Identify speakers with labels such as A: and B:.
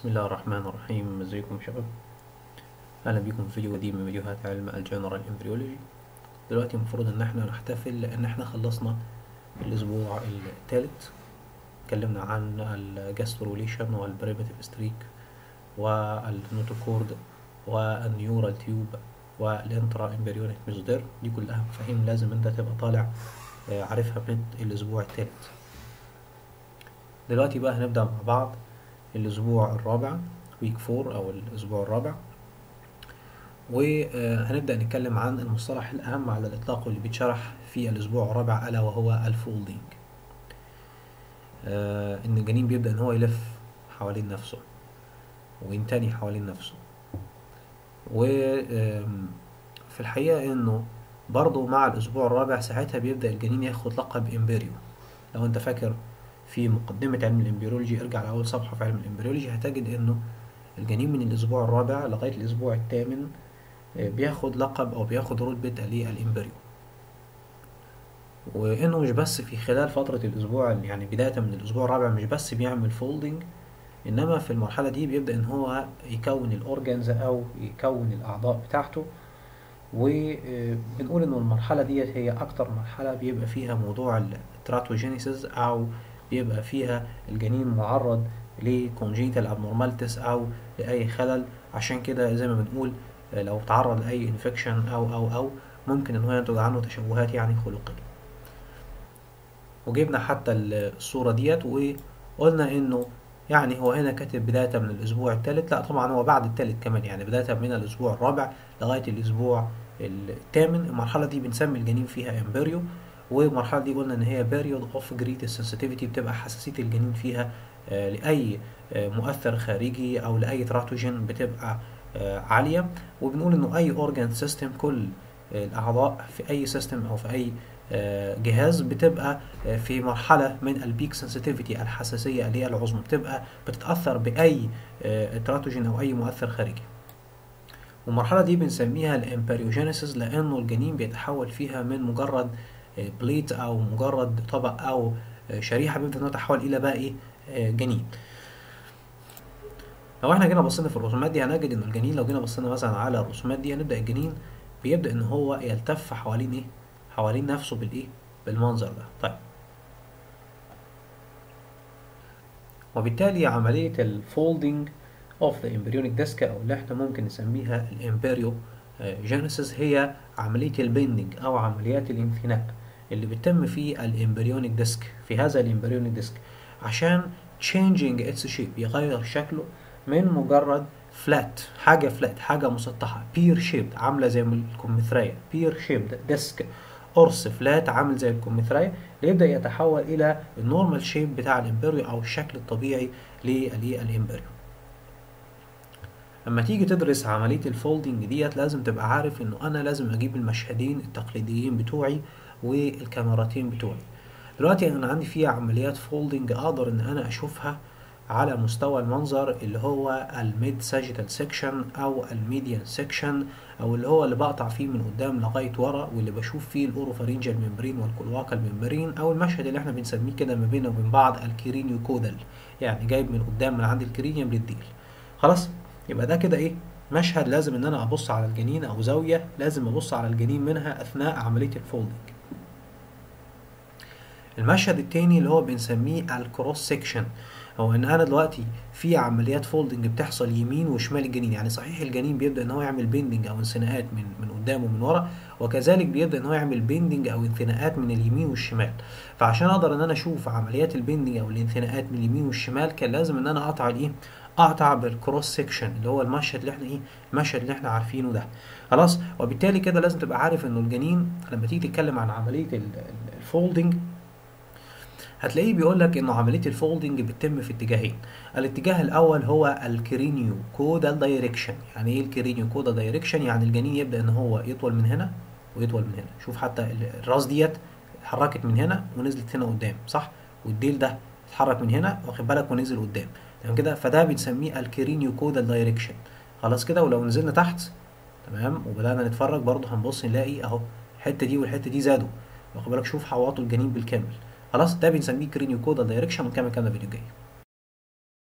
A: بسم الله الرحمن الرحيم ازيكم يا شباب اهلا بيكم في فيديو جديد من فيديوهات علم الجنرال امبريولوجي دلوقتي المفروض ان احنا نحتفل لان احنا خلصنا الاسبوع الثالث اتكلمنا عن الجاستروليشن والبريمتيف ستريك والنوتوكورد والنيورال تيوب والانترا امبريونيك ميزودير دي كلها مفاهيم لازم انت تبقى طالع آه، عارفها من الاسبوع الثالث دلوقتي بقى هنبدأ مع بعض الأسبوع الرابع ويك فور أو الأسبوع الرابع وهنبدأ نتكلم عن المصطلح الأهم على الإطلاق واللي بيتشرح في الأسبوع الرابع ألا وهو الفولدينج آه، إن الجنين بيبدأ إن هو يلف حوالين نفسه وينتني حوالين نفسه وفي الحقيقة إنه برضه مع الأسبوع الرابع ساعتها بيبدأ الجنين ياخد لقب إمبريو لو أنت فاكر في مقدمة علم الامبريولوجي ارجع لأول صفحة في علم الامبريولوجي هتجد انه الجنين من الاسبوع الرابع لغاية الاسبوع الثامن آه، بياخد لقب او بياخد رتبة الامبريو وانه مش بس في خلال فترة الاسبوع يعني بداية من الاسبوع الرابع مش بس بيعمل فولدنج انما في المرحلة دي بيبدأ ان هو يكون الاورجنز او يكون الاعضاء بتاعته وبنقول انه المرحلة ديت هي اكتر مرحلة بيبقى فيها موضوع التراتوجينيسيس او بيبقى فيها الجنين معرض لكونجيتال abnormalities او لاي خلل عشان كده زي ما بنقول آه، لو تعرض لاي انفكشن او او او ممكن ان هو ينتج عنه تشوهات يعني خلقيه وجبنا حتى الصوره ديت وقلنا انه يعني هو هنا كاتب بداية من الأسبوع الثالث لا طبعا هو بعد الثالث كمان يعني بداية من الأسبوع الرابع لغاية الأسبوع الثامن المرحلة دي بنسمي الجنين فيها امبريو والمرحلة دي قلنا إن هي period of greatest sensitivity بتبقى حساسية الجنين فيها آه، لأي آه، مؤثر خارجي أو لأي تراتوجين بتبقى آه، عالية وبنقول إنه أي organ system كل آه، الأعضاء في أي سيستم أو في أي آه، جهاز بتبقى آه، في مرحلة من البيك سنسيتيفيتي الحساسية اللي هي العظمى بتبقى بتتأثر بأي آه، تراتوجين أو أي مؤثر خارجي والمرحلة دي بنسميها الامبريوجينيسيس لأنه الجنين بيتحول فيها من مجرد آه، بليت أو مجرد طبق أو آه، شريحة بيبدأ إنه يتحول إلى بقى إيه آه، جنين لو احنا جينا بصينا في الرسومات دي هنجد ان الجنين لو جينا بصينا مثلا على الرسومات دي هنبدأ الجنين بيبدأ ان هو يلتف حوالين ايه حوالين نفسه بالايه بالمنظر ده طيب وبالتالي عملية الفولدنج اوف ذا embryonic disc او اللي احنا ممكن نسميها الامبريو جينيسيس هي عملية البندنج او عمليات الانثناء اللي بتتم في الامبريونيك ديسك في هذا الامبريونيك ديسك عشان changing its shape يغير شكله من مجرد فلات حاجة فلات حاجة مسطحة بير شيبد عاملة زي الكمثرية بير شيبد ديسك قرص فلات عامل زي الكمثرية ليبدأ يتحول إلى النورمال شيب بتاع الإمبريو أو الشكل الطبيعي للإمبريو لما تيجي تدرس عملية الفولدنج ديت لازم تبقى عارف إنه أنا لازم أجيب المشهدين التقليديين بتوعي والكاميراتين بتوعي دلوقتي أنا عندي فيها عمليات فولدنج أقدر إن أنا أشوفها على مستوى المنظر اللي هو الميد ساجيتال سيكشن او الميديان سيكشن او اللي هو اللي بقطع فيه من قدام لغايه ورا واللي بشوف فيه الاوروفارينجال ممبرين والكلواكال ممبرين او المشهد اللي احنا بنسميه كده ما بينه وبين بعض الكيرينيو كودال يعني جايب من قدام من عند الكرينيوم للديل خلاص يبقى ده كده ايه مشهد لازم ان انا ابص على الجنين او زاويه لازم ابص على الجنين منها اثناء عمليه الفولدنج المشهد التاني اللي هو بنسميه الكروس سيكشن هو ان انا دلوقتي في عمليات فولدنج بتحصل يمين وشمال الجنين يعني صحيح الجنين بيبدا ان هو يعمل بيندنج او انثناءات من من قدام ومن ورا وكذلك بيبدا ان هو يعمل بيندنج او انثناءات من اليمين والشمال فعشان اقدر ان انا اشوف عمليات البيندنج او الانثناءات من اليمين والشمال كان لازم ان انا اقطع الايه اقطع بالكروس سيكشن اللي هو المشهد اللي احنا ايه المشهد اللي احنا عارفينه ده خلاص وبالتالي كده لازم تبقى عارف انه الجنين لما تيجي تتكلم عن عمليه الفولدنج هتلاقيه بيقول لك انه عمليه الفولدنج بتتم في اتجاهين الاتجاه الاول هو الكرينيو كودال دايركشن يعني ايه الكرينيو كودال دايركشن يعني الجنين يبدا ان هو يطول من هنا ويطول من هنا شوف حتى ال- الراس ديت اتحركت من هنا ونزلت هنا قدام صح والديل ده اتحرك من هنا واخد بالك ونزل قدام تمام كده فده بنسميه الكرينيو كودال دايركشن خلاص كده ولو نزلنا تحت تمام وبدانا نتفرج برضه هنبص نلاقي اهو الحته دي والحته دي زادوا واخد بالك شوف حواطوا الجنين بالكامل خلاص ده بنسميه كرينيو كودال دايركشن ونكمل كده فيديو جاي